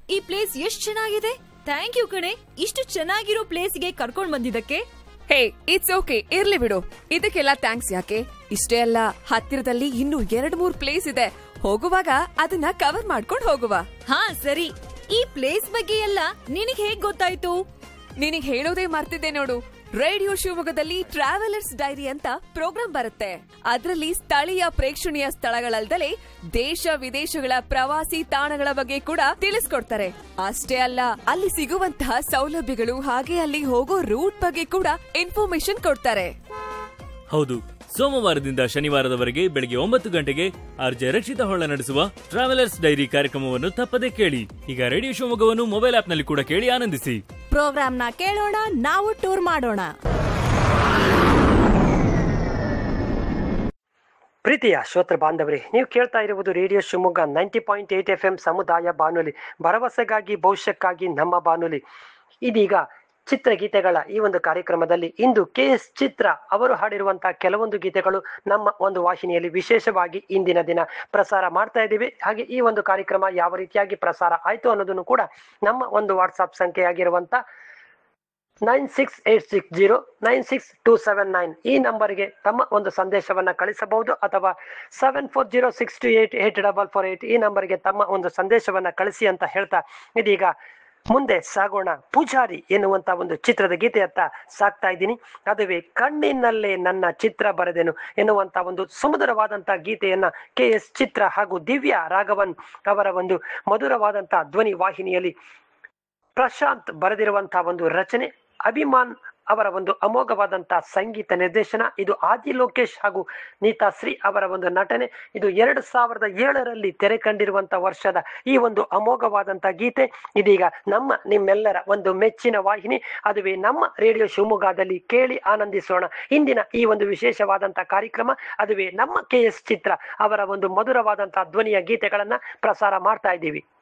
ಈ ಪ್ಲೇಸ್ ಎಷ್ಟ್ ಚೆನ್ನಾಗಿದೆ ಥ್ಯಾಂಕ್ ಯು ಕಣೆ ಇಷ್ಟು ಚೆನ್ನಾಗಿರೋ ಪ್ಲೇಸ್ಗೆ ಕರ್ಕೊಂಡ್ ಬಂದಿದ್ದಕ್ಕೆ ಹೇ ಇಟ್ಸ್ ಓಕೆ ಇರ್ಲಿ ಬಿಡು ಇದಕ್ಕೆಲ್ಲ ಥ್ಯಾಂಕ್ಸ್ ಯಾಕೆ ಇಷ್ಟೇ ಅಲ್ಲ ಹತ್ತಿರದಲ್ಲಿ ಇನ್ನೂ ಎರಡ್ ಮೂರ್ ಪ್ಲೇಸ್ ಇದೆ ಹೋಗುವಾಗ ಅದನ್ನ ಕವರ್ ಮಾಡ್ಕೊಂಡು ಹೋಗುವ ಹಾ ಸರಿ ಈ ಪ್ಲೇಸ್ ಬಗ್ಗೆ ಎಲ್ಲ ನಿನಗ್ ಹೇಗ್ ಗೊತ್ತಾಯ್ತು ನಿನಗ್ ಹೇಳೋದೇ ಮರ್ತಿದ್ದೆ ನೋಡು ರೇಡಿಯೋ ಶಿವಮೊಗ್ಗದಲ್ಲಿ ಟ್ರಾವೆಲರ್ಸ್ ಡೈರಿ ಅಂತ ಪ್ರೋಗ್ರಾಂ ಬರುತ್ತೆ ಅದರಲ್ಲಿ ಸ್ಥಳೀಯ ಪ್ರೇಕ್ಷಣೀಯ ಸ್ಥಳಗಳಲ್ದಲೇ ದೇಶ ವಿದೇಶಗಳ ಪ್ರವಾಸಿ ತಾಣಗಳ ಬಗ್ಗೆ ಕೂಡ ತಿಳಿಸ್ಕೊಡ್ತಾರೆ ಅಷ್ಟೇ ಅಲ್ಲ ಅಲ್ಲಿ ಸಿಗುವಂತಹ ಸೌಲಭ್ಯಗಳು ಹಾಗೆ ಅಲ್ಲಿ ಹೋಗೋ ರೂಟ್ ಬಗ್ಗೆ ಕೂಡ ಇನ್ಫಾರ್ಮೇಶನ್ ಕೊಡ್ತಾರೆ ಹೌದು ಸೋಮವಾರದಿಂದ ಶನಿವಾರದವರೆಗೆ ಬೆಳಗ್ಗೆ ಒಂಬತ್ತು ಗಂಟೆಗೆ ಆರ್ಜೆ ರಕ್ಷಿತ ಹೊಳ್ಳ ನಡೆಸುವ ಟ್ರಾವೆಲರ್ಸ್ ಡೈರಿ ಕಾರ್ಯಕ್ರಮವನ್ನು ತಪ್ಪದೇ ಕೇಳಿ ಈಗ ರೇಡಿಯೋ ಶಿವಮೊಗ್ಗವನ್ನು ಮೊಬೈಲ್ ಆಪ್ನಲ್ಲಿ ಕೂಡ ಕೇಳಿ ಆನಂದಿಸಿ ಪ್ರೋಗ್ರಾಮ್ನ ಕೇಳೋಣ ನಾವು ಟೂರ್ ಮಾಡೋಣ ಪ್ರೀತಿಯ ಶ್ರೋತೃ ಬಾಂಧವರೇ ನೀವು ಕೇಳ್ತಾ ಇರುವುದು radio Shivamogga ninety point eight F M ಸಮುದಾಯ ಬಾನುಲಿ ಭರವಸೆಗಾಗಿ ಭವಿಷ್ಯಕ್ಕಾಗಿ ನಮ್ಮ ಬಾನುಲಿ ಇದೀಗ ಚಿತ್ರಗೀತೆಗಳ ಈ ಒಂದು ಕಾರ್ಯಕ್ರಮದಲ್ಲಿ ಇಂದು ಕೆ ಎಸ್ ಚಿತ್ರ ಅವರು ಹಾಡಿರುವಂತಹ ಕೆಲವೊಂದು ಗೀತೆಗಳು ನಮ್ಮ ಒಂದು ವಾಹಿನಿಯಲ್ಲಿ ವಿಶೇಷವಾಗಿ ಇಂದಿನ ದಿನ ಪ್ರಸಾರ ಮಾಡ್ತಾ ಇದ್ದೀವಿ ಹಾಗೆ ಈ ಒಂದು ಕಾರ್ಯಕ್ರಮ ಯಾವ ರೀತಿಯಾಗಿ ಪ್ರಸಾರ ಆಯ್ತು ಅನ್ನೋದನ್ನು ಕೂಡ ನಮ್ಮ ಒಂದು ವಾಟ್ಸಾಪ್ ಸಂಖ್ಯೆಯಾಗಿರುವಂತ nine six eight six zero nine six two seven nine ಈ ನಂಬರ್ಗೆ ತಮ್ಮ ಒಂದು ಸಂದೇಶವನ್ನ ಕಳಿಸಬಹುದು ಅಥವಾ seven four zero six two eight eight double four eight ಈ ನಂಬರ್ಗೆ ತಮ್ಮ ಒಂದು ಸಂದೇಶವನ್ನ ಕಳಿಸಿ ಅಂತ ಹೇಳ್ತಾ ಇದೀಗ ಮುಂದೆ ಸಾಗೋಣ ಪೂಜಾರಿ ಎನ್ನುವಂತ ಒಂದು ಚಿತ್ರದ ಗೀತೆಯತ್ತ ಸಾಕ್ತಾ ಇದ್ದೀನಿ ಅದುವೇ ಕಣ್ಣಿನಲ್ಲೇ ನನ್ನ ಚಿತ್ರ ಬರೆದೆನು ಎನ್ನುವಂತ ಒಂದು ಸುಮಧುರವಾದಂತ ಗೀತೆಯನ್ನ ಕೆ ಎಸ್ ಚಿತ್ರ ಹಾಗೂ ದಿವ್ಯಾ ರಾಘವನ್ ಅವರ ಒಂದು ಮಧುರವಾದಂತ ಧ್ವನಿ ವಾಹಿನಿಯಲ್ಲಿ ಪ್ರಶಾಂತ್ ಬರೆದಿರುವಂತಹ ಒಂದು ರಚನೆ ಅಭಿಮಾನ್ ಅವರ ಒಂದು ಅಮೋಘವಾದಂತಹ ಸಂಗೀತ ನಿರ್ದೇಶನ ಇದು ಆದಿ ಲೋಕೇಶ್ ಹಾಗೂ ನೀತಾ ಶ್ರೀ ಅವರ ಒಂದು ನಟನೆ ಇದು ಎರಡು ಸಾವಿರದ ಏಳರಲ್ಲಿ ತೆರೆ ಕಂಡಿರುವಂತಹ ವರ್ಷದ ಈ ಒಂದು ಅಮೋಘವಾದಂತಹ ಗೀತೆ ಇದೀಗ ನಮ್ಮ ನಿಮ್ಮೆಲ್ಲರ ಒಂದು ಮೆಚ್ಚಿನ ವಾಹಿನಿ ಅದುವೇ ನಮ್ಮ ರೇಡಿಯೋ ಶಿವಮೊಗ್ಗದಲ್ಲಿ ಕೇಳಿ ಆನಂದಿಸೋಣ ಇಂದಿನ ಈ ಒಂದು ವಿಶೇಷವಾದಂತಹ ಕಾರ್ಯಕ್ರಮ ಅದುವೇ ನಮ್ಮ ಕೆ ಎಸ್ ಚಿತ್ರ ಅವರ ಒಂದು ಮಧುರವಾದಂತಹ ಧ್ವನಿಯ ಗೀತೆಗಳನ್ನ ಪ್ರಸಾರ ಮಾಡ್ತಾ ಇದ್ದೀವಿ